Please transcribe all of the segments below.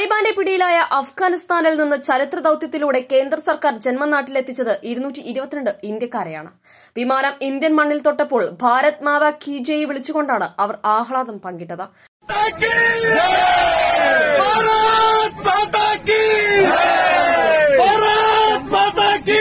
താലിബാന്റെ പിടിയിലായ അഫ്ഗാനിസ്ഥാനിൽ നിന്ന് ചരിത്ര ദൌത്യത്തിലൂടെ കേന്ദ്ര സർക്കാർ ജന്മനാട്ടിലെത്തിച്ചത് ഇരുന്നൂറ്റി ഇരുപത്തിരണ്ട് ഇന്ത്യക്കാരെയാണ് വിമാനം ഇന്ത്യൻ മണ്ണിൽ തൊട്ടപ്പോൾ ഭാരത് മാതാ കി ജയ് വിളിച്ചുകൊണ്ടാണ് അവർ ആഹ്ലാദം പങ്കിട്ടത് भारत माता की भारत माता की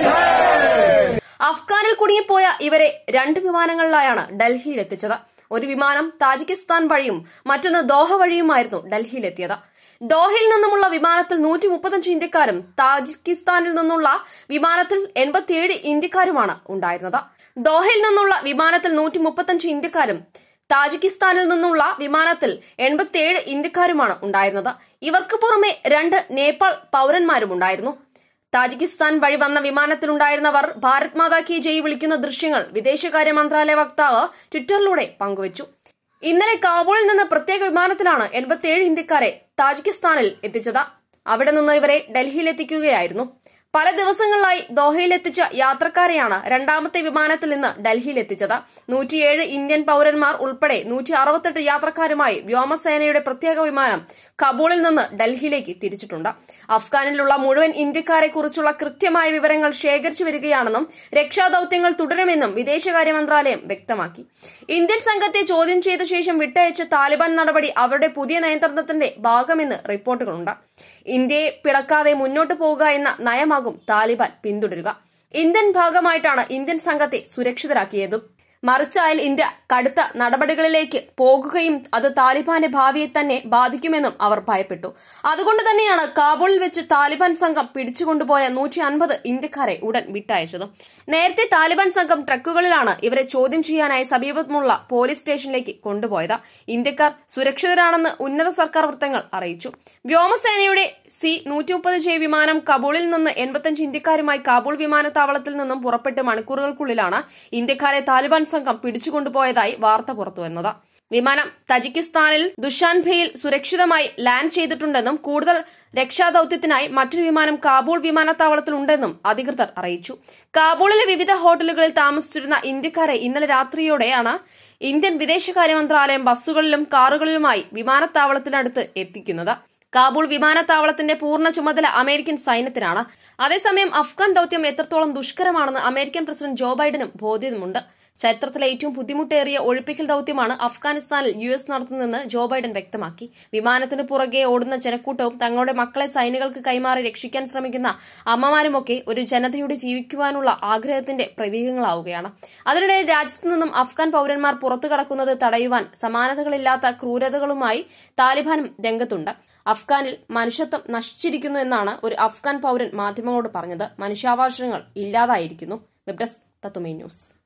അഫ്ഗാനിൽ കുടുങ്ങിപ്പോയ ഇവരെ രണ്ട് വിമാനങ്ങളിലായാണ് ഡൽഹിയിലെത്തിച്ചത് ഒരു വിമാനം താജിക്കിസ്ഥാൻ വഴിയും മറ്റൊന്ന് ദോഹ വഴിയുമായിരുന്നു ഡൽഹിയിലെത്തിയത് ദോഹയിൽ നിന്നുമുള്ള വിമാനത്തിൽ നൂറ്റി മുപ്പത്തഞ്ച് ഇന്ത്യക്കാരും താജിക്കിസ്ഥാനിൽ നിന്നുള്ള വിമാനത്തിൽ എൺപത്തിയേഴ് ഇന്ത്യക്കാരുമാണ് ഉണ്ടായിരുന്നത് ദോഹയിൽ നിന്നുള്ള വിമാനത്തിൽ നൂറ്റി മുപ്പത്തഞ്ച് ഇന്ത്യക്കാരും താജിക്കിസ്ഥാനിൽ നിന്നുള്ള വിമാനത്തിൽ എൺപത്തിയേഴ് ഇന്ത്യക്കാരുമാണ് ഉണ്ടായിരുന്നത് ഇവർക്ക് പുറമെ രണ്ട് നേപ്പാൾ പൌരന്മാരും ഉണ്ടായിരുന്നു താജിക്കിസ്ഥാൻ വഴി വന്ന വിമാനത്തിലുണ്ടായിരുന്നവർ ഭാരത് മാതാ കി ജയ് വിളിക്കുന്ന ദൃശ്യങ്ങൾ വിദേശകാര്യ മന്ത്രാലയ വക്താവ് ട്വിറ്ററിലൂടെ പങ്കുവച്ചു ഇന്നലെ കാബൂളിൽ നിന്ന് പ്രത്യേക വിമാനത്തിലാണ് എൺപത്തിയേഴ് ഇന്ത്യക്കാരെ താജിക്കിസ്ഥാനിൽ എത്തിച്ചത് അവിടെ നിന്ന് ഇവരെ ഡൽഹിയിലെത്തിക്കുകയായിരുന്നു പല ദിവസങ്ങളിലായി ദോഹയിലെത്തിച്ച യാത്രക്കാരെയാണ് രണ്ടാമത്തെ വിമാനത്തിൽ നിന്ന് ഡൽഹിയിലെത്തിച്ചത് നൂറ്റിയേഴ് ഇന്ത്യൻ പൌരന്മാർ ഉൾപ്പെടെ നൂറ്റി അറുപത്തെട്ട് യാത്രക്കാരുമായി വ്യോമസേനയുടെ പ്രത്യേക വിമാനം കബൂളിൽ നിന്ന് ഡൽഹിയിലേക്ക് തിരിച്ചിട്ടുണ്ട് അഫ്ഗാനിലുള്ള മുഴുവൻ ഇന്ത്യക്കാരെ കുറിച്ചുള്ള കൃത്യമായ വിവരങ്ങൾ ശേഖരിച്ചു വരികയാണെന്നും രക്ഷാദൌത്യങ്ങൾ തുടരുമെന്നും വിദേശകാര്യ മന്ത്രാലയം വ്യക്തമാക്കി ഇന്ത്യൻ സംഘത്തെ ചോദ്യം ചെയ്ത ശേഷം വിട്ടയച്ച താലിബാൻ നടപടി അവരുടെ പുതിയ നയതന്ത്രത്തിന്റെ ഭാഗമെന്ന് റിപ്പോർട്ടുകളുണ്ട് ഇന്ത്യയെ പിളക്കാതെ മുന്നോട്ട് പോകുക എന്ന നയമാകും താലിബാൻ പിന്തുടരുക ഇന്ത്യൻ ഭാഗമായിട്ടാണ് ഇന്ത്യൻ സംഘത്തെ സുരക്ഷിതരാക്കിയതും മറിച്ചായാൽ ഇന്ത്യ കടുത്ത നടപടികളിലേക്ക് പോകുകയും അത് താലിബാന്റെ ഭാവിയെ തന്നെ ബാധിക്കുമെന്നും അവർ ഭയപ്പെട്ടു അതുകൊണ്ട് തന്നെയാണ് കാബൂളിൽ വെച്ച് താലിബാൻ സംഘം പിടിച്ചുകൊണ്ടുപോയ നൂറ്റി അൻപത് ഇന്ത്യക്കാരെ ഉടൻ വിട്ടയച്ചത് നേരത്തെ താലിബാൻ സംഘം ട്രക്കുകളിലാണ് ഇവരെ ചോദ്യം ചെയ്യാനായി സമീപമുള്ള പോലീസ് സ്റ്റേഷനിലേക്ക് കൊണ്ടുപോയത് ഇന്ത്യക്കാർ സുരക്ഷിതരാണെന്ന് ഉന്നത സർക്കാർ വൃത്തങ്ങൾ അറിയിച്ചു വ്യോമസേനയുടെ സി നൂറ്റി മുപ്പത് ജെ വിമാനം കബൂളിൽ നിന്ന് എൺപത്തഞ്ച് ഇന്ത്യക്കാരുമായി കാബൂൾ വിമാനത്താവളത്തിൽ നിന്നും പുറപ്പെട്ട് മണിക്കൂറുകൾക്കുള്ളിലാണ് ഇന്ത്യക്കാരെ താലിബാൻ സംഘം പിടിച്ചുകൊണ്ടുപോയതായി വാർത്ത പുറത്തുവന്നത് വിമാനം തജിക്കിസ്ഥാനിൽ ദുഷാൻബയിൽ സുരക്ഷിതമായി ലാൻഡ് ചെയ്തിട്ടുണ്ടെന്നും കൂടുതൽ രക്ഷാദൌത്യത്തിനായി മറ്റൊരു വിമാനം കാബൂൾ വിമാനത്താവളത്തിലുണ്ടെന്നും അധികൃതർ അറിയിച്ചു കാബൂളിലെ വിവിധ ഹോട്ടലുകളിൽ താമസിച്ചിരുന്ന ഇന്ത്യക്കാരെ ഇന്നലെ രാത്രിയോടെയാണ് ഇന്ത്യൻ വിദേശകാര്യ മന്ത്രാലയം ബസ്സുകളിലും കാറുകളിലുമായി വിമാനത്താവളത്തിനടുത്ത് എത്തിക്കുന്നത് കാബൂൾ വിമാനത്താവളത്തിന്റെ പൂർണ്ണ ചുമതല അമേരിക്കൻ സൈന്യത്തിനാണ് അതേസമയം അഫ്ഗാൻ ദൌത്യം എത്രത്തോളം ദുഷ്കരമാണെന്ന് അമേരിക്കൻ പ്രസിഡന്റ് ജോ ബൈഡനും ബോധ്യമുണ്ട് ചരിത്രത്തിലെ ഏറ്റവും ബുദ്ധിമുട്ടേറിയ ഒഴിപ്പിക്കൽ ദൌത്യമാണ് അഫ്ഗാനിസ്ഥാനിൽ യു എസ് നടത്തുന്നതെന്ന് ജോ ബൈഡൻ വ്യക്തമാക്കി വിമാനത്തിന് പുറകെ ഓടുന്ന ജനക്കൂട്ടവും തങ്ങളുടെ മക്കളെ സൈനികൾക്ക് കൈമാറി രക്ഷിക്കാൻ ശ്രമിക്കുന്ന അമ്മമാരുമൊക്കെ ഒരു ജനതയുടെ ജീവിക്കുവാനുള്ള ആഗ്രഹത്തിന്റെ പ്രതീകങ്ങളാവുകയാണ് അതിനിടെ രാജ്യത്തു നിന്നും അഫ്ഗാൻ പൌരന്മാർ പുറത്തു കടക്കുന്നത് തടയുവാൻ സമാനതകളില്ലാത്ത ക്രൂരതകളുമായി താലിബാനും രംഗത്തുണ്ട് അഫ്ഗാനിൽ മനുഷ്യത്വം നശിച്ചിരിക്കുന്നു എന്നാണ് ഒരു അഫ്ഗാൻ പൌരൻ മാധ്യമങ്ങളോട് പറഞ്ഞത് മനുഷ്യാവകാശങ്ങൾ ഇല്ലാതായിരിക്കുന്നു വെബ് ഡെസ്ക് തത്തുമേ ന്യൂസ്